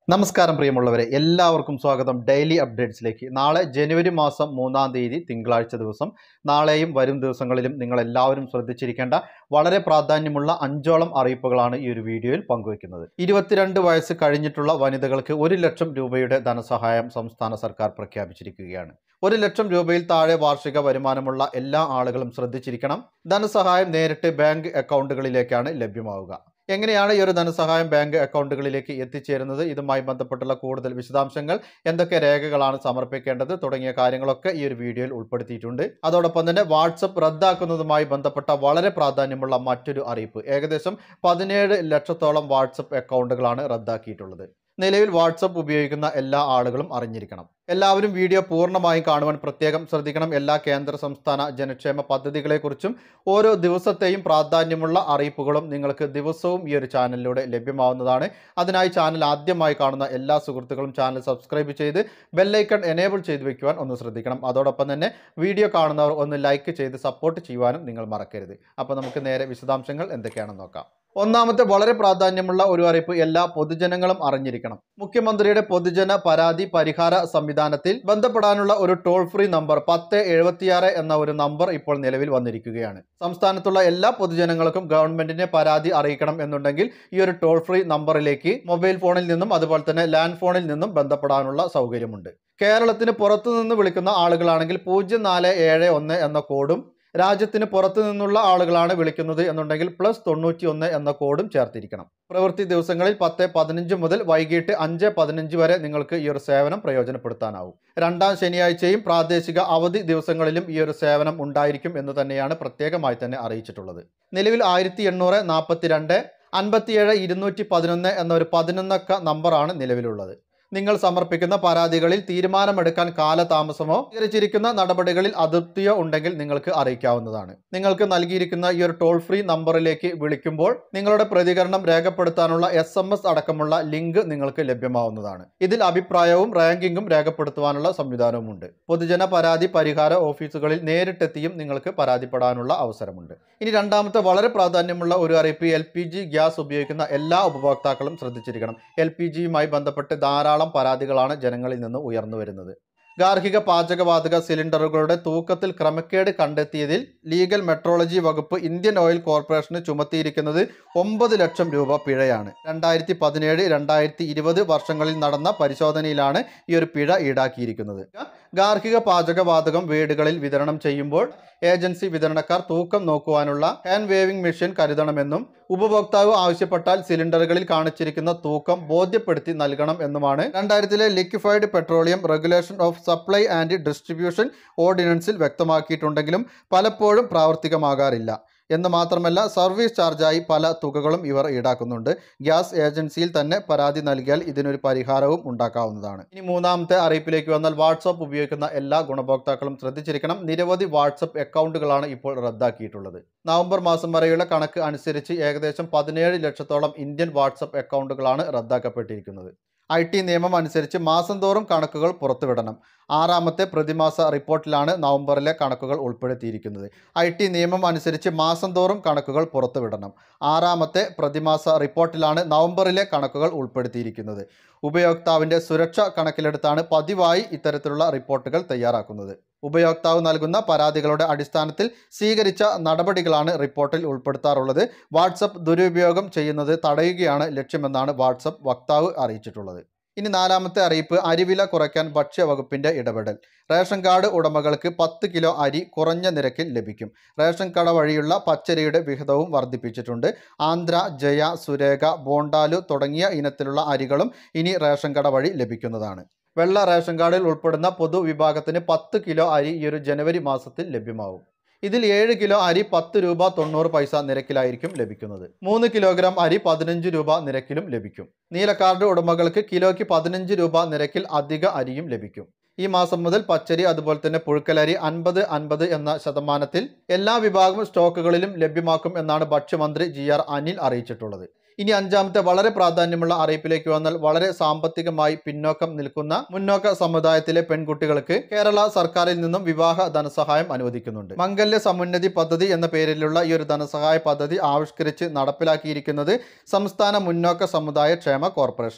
നമസ്കാരം പ്രിയമുള്ളവരെ എല്ലാവർക്കും സ്വാഗതം ഡെയിലി അപ്ഡേറ്റ്സിലേക്ക് നാളെ ജനുവരി മാസം മൂന്നാം തീയതി തിങ്കളാഴ്ച ദിവസം നാളെയും വരും ദിവസങ്ങളിലും നിങ്ങൾ എല്ലാവരും ശ്രദ്ധിച്ചിരിക്കേണ്ട വളരെ പ്രാധാന്യമുള്ള അഞ്ചോളം അറിയിപ്പുകളാണ് ഈ ഒരു വീഡിയോയിൽ പങ്കുവയ്ക്കുന്നത് ഇരുപത്തിരണ്ട് വയസ്സ് കഴിഞ്ഞിട്ടുള്ള വനിതകൾക്ക് ഒരു ലക്ഷം രൂപയുടെ ധനസഹായം സംസ്ഥാന സർക്കാർ പ്രഖ്യാപിച്ചിരിക്കുകയാണ് ഒരു ലക്ഷം രൂപയിൽ താഴെ വാർഷിക വരുമാനമുള്ള എല്ലാ ആളുകളും ശ്രദ്ധിച്ചിരിക്കണം ധനസഹായം നേരിട്ട് ബാങ്ക് അക്കൗണ്ടുകളിലേക്കാണ് ലഭ്യമാവുക എങ്ങനെയാണ് ഈ ഒരു ധനസഹായം ബാങ്ക് അക്കൗണ്ടുകളിലേക്ക് എത്തിച്ചേരുന്നത് ഇതുമായി ബന്ധപ്പെട്ടുള്ള കൂടുതൽ വിശദാംശങ്ങൾ എന്തൊക്കെ രേഖകളാണ് സമർപ്പിക്കേണ്ടത് തുടങ്ങിയ കാര്യങ്ങളൊക്കെ ഈ ഒരു വീഡിയോയിൽ ഉൾപ്പെടുത്തിയിട്ടുണ്ട് അതോടൊപ്പം തന്നെ വാട്സപ്പ് റദ്ദാക്കുന്നതുമായി ബന്ധപ്പെട്ട വളരെ പ്രാധാന്യമുള്ള മറ്റൊരു അറിയിപ്പ് ഏകദേശം പതിനേഴ് ലക്ഷത്തോളം വാട്സപ്പ് അക്കൗണ്ടുകളാണ് റദ്ദാക്കിയിട്ടുള്ളത് നിലവിൽ വാട്സപ്പ് ഉപയോഗിക്കുന്ന എല്ലാ ആളുകളും അറിഞ്ഞിരിക്കണം എല്ലാവരും വീഡിയോ പൂർണ്ണമായും കാണുവാൻ പ്രത്യേകം ശ്രദ്ധിക്കണം എല്ലാ കേന്ദ്ര സംസ്ഥാന ജനക്ഷേമ പദ്ധതികളെക്കുറിച്ചും ഓരോ ദിവസത്തെയും പ്രാധാന്യമുള്ള അറിയിപ്പുകളും നിങ്ങൾക്ക് ദിവസവും ഈ ഒരു ചാനലിലൂടെ ലഭ്യമാവുന്നതാണ് അതിനായി ചാനൽ ആദ്യമായി കാണുന്ന എല്ലാ സുഹൃത്തുക്കളും ചാനൽ സബ്സ്ക്രൈബ് ചെയ്ത് ബെല്ലൈക്കൺ എനേബിൾ ചെയ്ത് വെക്കുവാൻ ഒന്ന് ശ്രദ്ധിക്കണം അതോടൊപ്പം തന്നെ വീഡിയോ കാണുന്നവർ ഒന്ന് ലൈക്ക് ചെയ്ത് സപ്പോർട്ട് ചെയ്യുവാനും നിങ്ങൾ മറക്കരുത് അപ്പോൾ നമുക്ക് നേരെ വിശദാംശങ്ങൾ എന്തൊക്കെയാണെന്ന് നോക്കാം ഒന്നാമത്തെ വളരെ പ്രാധാന്യമുള്ള ഒരു അറിയിപ്പ് എല്ലാ പൊതുജനങ്ങളും അറിഞ്ഞിരിക്കണം മുഖ്യമന്ത്രിയുടെ പൊതുജന പരാതി പരിഹാര സംവിധാനത്തിൽ ബന്ധപ്പെടാനുള്ള ഒരു ടോൾ ഫ്രീ നമ്പർ പത്ത് എഴുപത്തിയാറ് എന്ന ഒരു നമ്പർ ഇപ്പോൾ നിലവിൽ വന്നിരിക്കുകയാണ് സംസ്ഥാനത്തുള്ള എല്ലാ പൊതുജനങ്ങൾക്കും ഗവൺമെന്റിനെ പരാതി അറിയിക്കണം എന്നുണ്ടെങ്കിൽ ഈ ഒരു ടോൾ ഫ്രീ നമ്പറിലേക്ക് മൊബൈൽ ഫോണിൽ നിന്നും അതുപോലെ തന്നെ ലാൻഡ് ഫോണിൽ നിന്നും ബന്ധപ്പെടാനുള്ള സൗകര്യമുണ്ട് കേരളത്തിന് പുറത്തു നിന്ന് വിളിക്കുന്ന ആളുകളാണെങ്കിൽ പൂജ്യം നാല് ഏഴ് ഒന്ന് എന്ന കോഡും രാജ്യത്തിന് പുറത്തു നിന്നുള്ള ആളുകളാണ് വിളിക്കുന്നത് എന്നുണ്ടെങ്കിൽ പ്ലസ് തൊണ്ണൂറ്റി ഒന്ന് എന്ന കോഡും ചേർത്തിരിക്കണം പ്രവൃത്തി ദിവസങ്ങളിൽ പത്ത് പതിനഞ്ച് മുതൽ വൈകിട്ട് അഞ്ച് പതിനഞ്ച് വരെ നിങ്ങൾക്ക് ഈ ഒരു സേവനം പ്രയോജനപ്പെടുത്താനാവും രണ്ടാം ശനിയാഴ്ചയും പ്രാദേശിക അവധി ദിവസങ്ങളിലും ഈ ഒരു സേവനം ഉണ്ടായിരിക്കും എന്ന് തന്നെയാണ് പ്രത്യേകമായി തന്നെ അറിയിച്ചിട്ടുള്ളത് നിലവിൽ ആയിരത്തി എണ്ണൂറ് നാൽപ്പത്തി രണ്ട് അൻപത്തിയേഴ് ഇരുന്നൂറ്റി പതിനൊന്ന് എന്ന ഒരു പതിനൊന്നക്ക നമ്പറാണ് നിലവിലുള്ളത് നിങ്ങൾ സമർപ്പിക്കുന്ന പരാതികളിൽ തീരുമാനമെടുക്കാൻ കാലതാമസമോ സ്വീകരിച്ചിരിക്കുന്ന നടപടികളിൽ അതൃപ്തിയോ ഉണ്ടെങ്കിൽ നിങ്ങൾക്ക് അറിയിക്കാവുന്നതാണ് നിങ്ങൾക്ക് നൽകിയിരിക്കുന്ന ഈ ഒരു ടോൾ ഫ്രീ നമ്പറിലേക്ക് വിളിക്കുമ്പോൾ നിങ്ങളുടെ പ്രതികരണം രേഖപ്പെടുത്താനുള്ള എസ് എം എസ് അടക്കമുള്ള ലിങ്ക് നിങ്ങൾക്ക് ലഭ്യമാവുന്നതാണ് ഇതിൽ അഭിപ്രായവും റാങ്കിങ്ങും രേഖപ്പെടുത്തുവാനുള്ള സംവിധാനവുമുണ്ട് പൊതുജന പരാതി പരിഹാര ഓഫീസുകളിൽ നേരിട്ടെത്തിയും നിങ്ങൾക്ക് പരാതിപ്പെടാനുള്ള അവസരമുണ്ട് ഇനി രണ്ടാമത്തെ വളരെ പ്രാധാന്യമുള്ള ഒരു അറിയിപ്പ് എൽ പി ജി ഗ്യാസ് ഉപയോഗിക്കുന്ന എല്ലാ ഉപഭോക്താക്കളും ശ്രദ്ധിച്ചിരിക്കണം എൽ പി ജിയുമായി ബന്ധപ്പെട്ട് ധാരാളം പരാതികളാണ് ജനങ്ങളിൽ നിന്ന് ഉയർന്നു വരുന്നത് ഗാർഹിക പാചകവാതക സിലിണ്ടറുകളുടെ തൂക്കത്തിൽ ക്രമക്കേട് കണ്ടെത്തിയതിൽ ലീഗൽ മെട്രോളജി വകുപ്പ് ഇന്ത്യൻ ഓയിൽ കോർപ്പറേഷന് ചുമത്തിയിരിക്കുന്നത് ഒമ്പത് ലക്ഷം രൂപ പിഴയാണ് രണ്ടായിരത്തി പതിനേഴ് രണ്ടായിരത്തി ഇരുപത് വർഷങ്ങളിൽ നടന്ന പരിശോധനയിലാണ് ഈ ഒരു പിഴ ഈടാക്കിയിരിക്കുന്നത് ഗാർഹിക പാചകവാതകം വീടുകളിൽ വിതരണം ചെയ്യുമ്പോൾ ഏജൻസി വിതരണക്കാർ തൂക്കം നോക്കുവാനുള്ള ഹാൻഡ് വേവിംഗ് മെഷീൻ കരുതണമെന്നും ഉപഭോക്താവ് ആവശ്യപ്പെട്ടാൽ സിലിണ്ടറുകളിൽ കാണിച്ചിരിക്കുന്ന തൂക്കം ബോധ്യപ്പെടുത്തി നൽകണം എന്നുമാണ് രണ്ടായിരത്തിലെ liquefied petroleum regulation of supply and distribution ഓർഡിനൻസിൽ വ്യക്തമാക്കിയിട്ടുണ്ടെങ്കിലും പലപ്പോഴും പ്രാവർത്തികമാകാറില്ല എന്ന് മാത്രമല്ല സർവീസ് ചാർജായി പല തുകകളും ഇവർ ഈടാക്കുന്നുണ്ട് ഗ്യാസ് ഏജൻസിയിൽ തന്നെ പരാതി നൽകിയാൽ ഇതിനൊരു പരിഹാരവും ഉണ്ടാക്കാവുന്നതാണ് ഇനി മൂന്നാമത്തെ അറിയിപ്പിലേക്ക് വന്നാൽ വാട്സപ്പ് ഉപയോഗിക്കുന്ന എല്ലാ ഗുണഭോക്താക്കളും ശ്രദ്ധിച്ചിരിക്കണം നിരവധി വാട്സപ്പ് അക്കൗണ്ടുകളാണ് ഇപ്പോൾ റദ്ദാക്കിയിട്ടുള്ളത് നവംബർ മാസം വരെയുള്ള കണക്ക് അനുസരിച്ച് ഏകദേശം പതിനേഴ് ലക്ഷത്തോളം ഇന്ത്യൻ വാട്സപ്പ് അക്കൗണ്ടുകളാണ് റദ്ദാക്കപ്പെട്ടിരിക്കുന്നത് ഐ ടി നിയമം അനുസരിച്ച് മാസം തോറും കണക്കുകൾ പുറത്തുവിടണം ആറാമത്തെ പ്രതിമാസ റിപ്പോർട്ടിലാണ് നവംബറിലെ കണക്കുകൾ ഉൾപ്പെടുത്തിയിരിക്കുന്നത് ഐ ടി നിയമം അനുസരിച്ച് മാസം തോറും കണക്കുകൾ പുറത്തുവിടണം ആറാമത്തെ പ്രതിമാസ റിപ്പോർട്ടിലാണ് നവംബറിലെ കണക്കുകൾ ഉൾപ്പെടുത്തിയിരിക്കുന്നത് ഉപയോക്താവിൻ്റെ സുരക്ഷ കണക്കിലെടുത്താണ് പതിവായി ഇത്തരത്തിലുള്ള റിപ്പോർട്ടുകൾ തയ്യാറാക്കുന്നത് ഉപയോക്താവ് നൽകുന്ന പരാതികളുടെ അടിസ്ഥാനത്തിൽ സ്വീകരിച്ച നടപടികളാണ് റിപ്പോർട്ടിൽ ഉൾപ്പെടുത്താറുള്ളത് വാട്സപ്പ് ദുരുപയോഗം ചെയ്യുന്നത് തടയുകയാണ് ലക്ഷ്യമെന്നാണ് വാട്സപ്പ് വക്താവ് അറിയിച്ചിട്ടുള്ളത് ഇനി നാലാമത്തെ അറിയിപ്പ് അരിവില കുറയ്ക്കാൻ ഭക്ഷ്യവകുപ്പിന്റെ ഇടപെടൽ റേഷൻ കാർഡ് ഉടമകൾക്ക് പത്ത് കിലോ അരി കുറഞ്ഞ നിരക്കിൽ ലഭിക്കും റേഷൻ കട വഴിയുള്ള പച്ചരിയുടെ വിഹിതവും വർദ്ധിപ്പിച്ചിട്ടുണ്ട് ആന്ധ്ര ജയ സുരേഖ ബോണ്ടാലു തുടങ്ങിയ ഇനത്തിലുള്ള അരികളും ഇനി റേഷൻ കട വഴി ലഭിക്കുന്നതാണ് വെള്ള റേഷൻ കാർഡിൽ ഉൾപ്പെടുന്ന പൊതുവിഭാഗത്തിന് പത്ത് കിലോ അരി ഈ ഒരു ജനുവരി മാസത്തിൽ ലഭ്യമാവും ഇതിൽ ഏഴ് കിലോ അരി പത്ത് രൂപ തൊണ്ണൂറ് പൈസ നിരക്കിലായിരിക്കും ലഭിക്കുന്നത് മൂന്ന് കിലോഗ്രാം അരി പതിനഞ്ച് രൂപ നിരക്കിലും ലഭിക്കും നീല കാർഡ് ഉടമകൾക്ക് കിലോയ്ക്ക് പതിനഞ്ച് രൂപ നിരക്കിൽ അധിക അരിയും ലഭിക്കും ഈ മാസം മുതൽ പച്ചരി അതുപോലെ തന്നെ പുഴുക്കലരി അൻപത് അൻപത് എന്ന ശതമാനത്തിൽ എല്ലാ വിഭാഗം സ്റ്റോക്കുകളിലും ലഭ്യമാക്കും എന്നാണ് ഭക്ഷ്യമന്ത്രി ജി ആർ അനിൽ അറിയിച്ചിട്ടുള്ളത് ഇനി അഞ്ചാമത്തെ വളരെ പ്രാധാന്യമുള്ള അറിയിപ്പിലേക്ക് വന്നാൽ വളരെ സാമ്പത്തികമായി പിന്നോക്കം നിൽക്കുന്ന മുന്നോക്ക സമുദായത്തിലെ പെൺകുട്ടികൾക്ക് കേരള സർക്കാരിൽ നിന്നും വിവാഹ ധനസഹായം അനുവദിക്കുന്നുണ്ട് മംഗല്യ സമുന്നതി പദ്ധതി എന്ന പേരിലുള്ള ഈ ഒരു ധനസഹായ പദ്ധതി ആവിഷ്കരിച്ച് നടപ്പിലാക്കിയിരിക്കുന്നത് സംസ്ഥാന മുന്നോക്ക സമുദായ ക്ഷേമ കോർപ്പറേഷനാണ്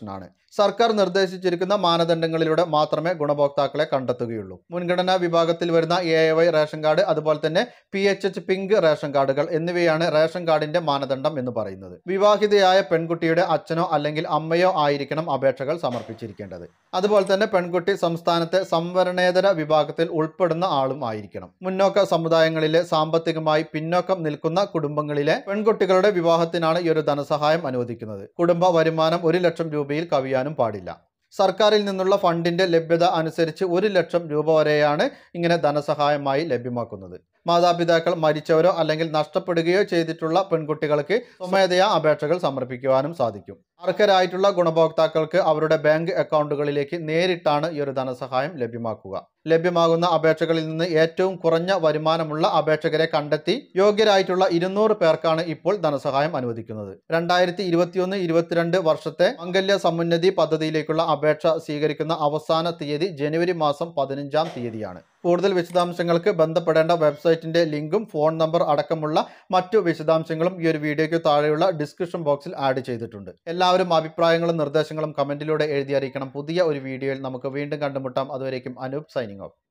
സർക്കാർ നിർദ്ദേശിച്ചിരിക്കുന്ന മാനദണ്ഡങ്ങളിലൂടെ മാത്രമേ ഗുണഭോക്താക്കളെ കണ്ടെത്തുകയുള്ളൂ മുൻഗണനാ വിഭാഗത്തിൽ വരുന്ന എ വൈ റേഷൻ കാർഡ് അതുപോലെ തന്നെ P H H pink ration കാർഡുകൾ എന്നിവയാണ് റേഷൻ കാർഡിന്റെ മാനദണ്ഡം എന്ന് പറയുന്നത് വിവാഹിതയായ പെൺകുട്ടിയുടെ അച്ഛനോ അല്ലെങ്കിൽ അമ്മയോ ആയിരിക്കണം അപേക്ഷകൾ സമർപ്പിച്ചിരിക്കേണ്ടത് അതുപോലെ തന്നെ പെൺകുട്ടി സംസ്ഥാനത്തെ സംവരണേതര വിഭാഗത്തിൽ ഉൾപ്പെടുന്ന ആളും ആയിരിക്കണം മുന്നോക്ക സമുദായങ്ങളിലെ സാമ്പത്തികമായി പിന്നോക്കം നിൽക്കുന്ന കുടുംബങ്ങളിലെ പെൺകുട്ടികളുടെ വിവാഹത്തിനാണ് ഈ ഒരു ധനസഹായം അനുവദിക്കുന്നത് കുടുംബ വരുമാനം ഒരു ലക്ഷം രൂപയിൽ കവിയാനും പാടില്ല സർക്കാരിൽ നിന്നുള്ള ഫണ്ടിന്റെ ലഭ്യത അനുസരിച്ച് ഒരു ലക്ഷം രൂപ വരെയാണ് ഇങ്ങനെ ധനസഹായമായി ലഭ്യമാക്കുന്നത് മാതാപിതാക്കൾ മരിച്ചവരോ അല്ലെങ്കിൽ നഷ്ടപ്പെടുകയോ ചെയ്തിട്ടുള്ള പെൺകുട്ടികൾക്ക് സ്വമേധയാ അപേക്ഷകൾ സമർപ്പിക്കുവാനും സാധിക്കും അർഹരായിട്ടുള്ള ഗുണഭോക്താക്കൾക്ക് അവരുടെ ബാങ്ക് അക്കൗണ്ടുകളിലേക്ക് നേരിട്ടാണ് ഈ ഒരു ധനസഹായം ലഭ്യമാക്കുക ലഭ്യമാകുന്ന അപേക്ഷകളിൽ നിന്ന് ഏറ്റവും കുറഞ്ഞ വരുമാനമുള്ള അപേക്ഷകരെ കണ്ടെത്തി യോഗ്യരായിട്ടുള്ള ഇരുന്നൂറ് പേർക്കാണ് ഇപ്പോൾ ധനസഹായം അനുവദിക്കുന്നത് രണ്ടായിരത്തി ഇരുപത്തിയൊന്ന് ഇരുപത്തിരണ്ട് വർഷത്തെ മംഗല്യ സമുന്നതി പദ്ധതിയിലേക്കുള്ള അപേക്ഷ സ്വീകരിക്കുന്ന അവസാന തീയതി ജനുവരി മാസം പതിനഞ്ചാം തീയതിയാണ് കൂടുതൽ വിശദാംശങ്ങൾക്ക് ബന്ധപ്പെടേണ്ട വെബ്സൈറ്റിന്റെ ലിങ്കും ഫോൺ നമ്പർ അടക്കമുള്ള മറ്റു വിശദാംശങ്ങളും ഈ ഒരു വീഡിയോയ്ക്ക് താഴെയുള്ള ഡിസ്ക്രിപ്ഷൻ ബോക്സിൽ ആഡ് ചെയ്തിട്ടുണ്ട് എല്ലാവരും അഭിപ്രായങ്ങളും നിർദ്ദേശങ്ങളും കമന്റിലൂടെ എഴുതി അറിയിക്കണം പുതിയ ഒരു വീഡിയോയിൽ നമുക്ക് വീണ്ടും കണ്ടുമുട്ടാം അതുവരേക്കും അനൂപ് സൈനിങ് ഓഫ്